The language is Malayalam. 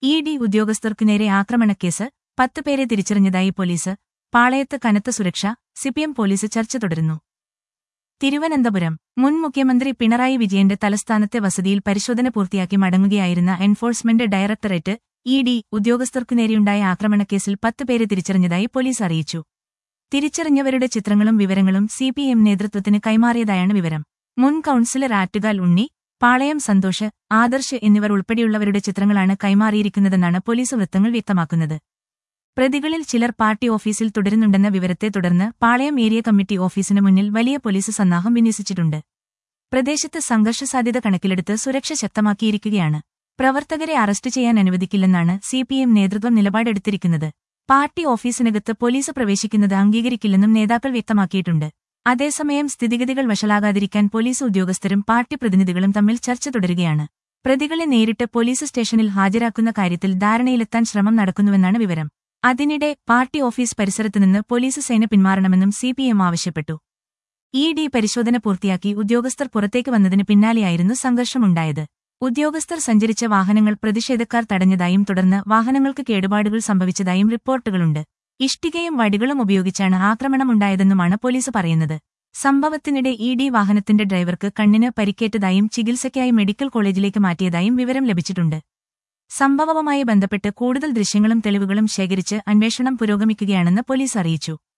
ഇ ഡി ഉദ്യോഗസ്ഥർക്കു നേരെ ആക്രമണക്കേസ് പത്ത് പേരെ തിരിച്ചറിഞ്ഞതായി പോലീസ് പാളയത്ത് കനത്ത സുരക്ഷ സിപിഎം പോലീസ് ചർച്ച തുടരുന്നു തിരുവനന്തപുരം മുൻ മുഖ്യമന്ത്രി പിണറായി വിജയന്റെ തലസ്ഥാനത്തെ വസതിയിൽ പരിശോധന പൂർത്തിയാക്കി മടങ്ങുകയായിരുന്ന എൻഫോഴ്സ്മെന്റ് ഡയറക്ടറേറ്റ് ഇ ഡി ഉദ്യോഗസ്ഥർക്കു നേരെയുണ്ടായ ആക്രമണക്കേസിൽ പത്ത് പേരെ തിരിച്ചറിഞ്ഞതായി പോലീസ് അറിയിച്ചു തിരിച്ചറിഞ്ഞവരുടെ ചിത്രങ്ങളും വിവരങ്ങളും സിപിഎം നേതൃത്വത്തിന് കൈമാറിയതായാണ് വിവരം മുൻ കൌൺസിലർ ആറ്റുകാൽ ഉണ്ണി പാളയം സന്തോഷ് ആദർശ് എന്നിവർ ഉൾപ്പെടെയുള്ളവരുടെ ചിത്രങ്ങളാണ് കൈമാറിയിരിക്കുന്നതെന്നാണ് പോലീസ് വൃത്തങ്ങൾ വ്യക്തമാക്കുന്നത് പ്രതികളിൽ ചിലർ പാർട്ടി ഓഫീസിൽ തുടരുന്നുണ്ടെന്ന വിവരത്തെ തുടർന്ന് പാളയം ഏരിയ കമ്മിറ്റി ഓഫീസിന് മുന്നിൽ വലിയ പോലീസ് സന്നാഹം വിന്യസിച്ചിട്ടുണ്ട് പ്രദേശത്ത് സംഘർഷസാധ്യത കണക്കിലെടുത്ത് സുരക്ഷ ശക്തമാക്കിയിരിക്കുകയാണ് പ്രവർത്തകരെ അറസ്റ്റ് ചെയ്യാൻ അനുവദിക്കില്ലെന്നാണ് സിപിഎം നേതൃത്വം നിലപാടെടുത്തിരിക്കുന്നത് പാർട്ടി ഓഫീസിനകത്ത് പോലീസ് പ്രവേശിക്കുന്നത് അംഗീകരിക്കില്ലെന്നും നേതാക്കൾ വ്യക്തമാക്കിയിട്ടുണ്ട് അതേസമയം സ്ഥിതിഗതികൾ വഷളാകാതിരിക്കാൻ പോലീസ് ഉദ്യോഗസ്ഥരും പാർട്ടി പ്രതിനിധികളും തമ്മിൽ ചർച്ച തുടരുകയാണ് പ്രതികളെ നേരിട്ട് പോലീസ് സ്റ്റേഷനിൽ ഹാജരാക്കുന്ന കാര്യത്തിൽ ധാരണയിലെത്താൻ ശ്രമം നടക്കുന്നുവെന്നാണ് വിവരം അതിനിടെ പാർട്ടി ഓഫീസ് പരിസരത്തുനിന്ന് പോലീസ് സേന പിന്മാറണമെന്നും സിപിഎം ആവശ്യപ്പെട്ടു ഇ ഡി പരിശോധന പൂർത്തിയാക്കി ഉദ്യോഗസ്ഥർ പുറത്തേക്ക് വന്നതിന് പിന്നാലെയായിരുന്നു സംഘർഷമുണ്ടായത് ഉദ്യോഗസ്ഥർ സഞ്ചരിച്ച വാഹനങ്ങൾ പ്രതിഷേധക്കാർ തടഞ്ഞതായും തുടർന്ന് വാഹനങ്ങൾക്ക് കേടുപാടുകൾ സംഭവിച്ചതായും റിപ്പോർട്ടുകളുണ്ട് ഇഷ്ടികയും വടികളും ഉപയോഗിച്ചാണ് ആക്രമണമുണ്ടായതെന്നുമാണ് പോലീസ് പറയുന്നത് സംഭവത്തിനിടെ ഇ ഡി വാഹനത്തിന്റെ ഡ്രൈവർക്ക് കണ്ണിന് പരിക്കേറ്റതായും ചികിത്സയ്ക്കായി മെഡിക്കൽ കോളേജിലേക്ക് മാറ്റിയതായും വിവരം ലഭിച്ചിട്ടുണ്ട് സംഭവവുമായി ബന്ധപ്പെട്ട് കൂടുതൽ ദൃശ്യങ്ങളും തെളിവുകളും ശേഖരിച്ച് അന്വേഷണം പുരോഗമിക്കുകയാണെന്ന് പോലീസ് അറിയിച്ചു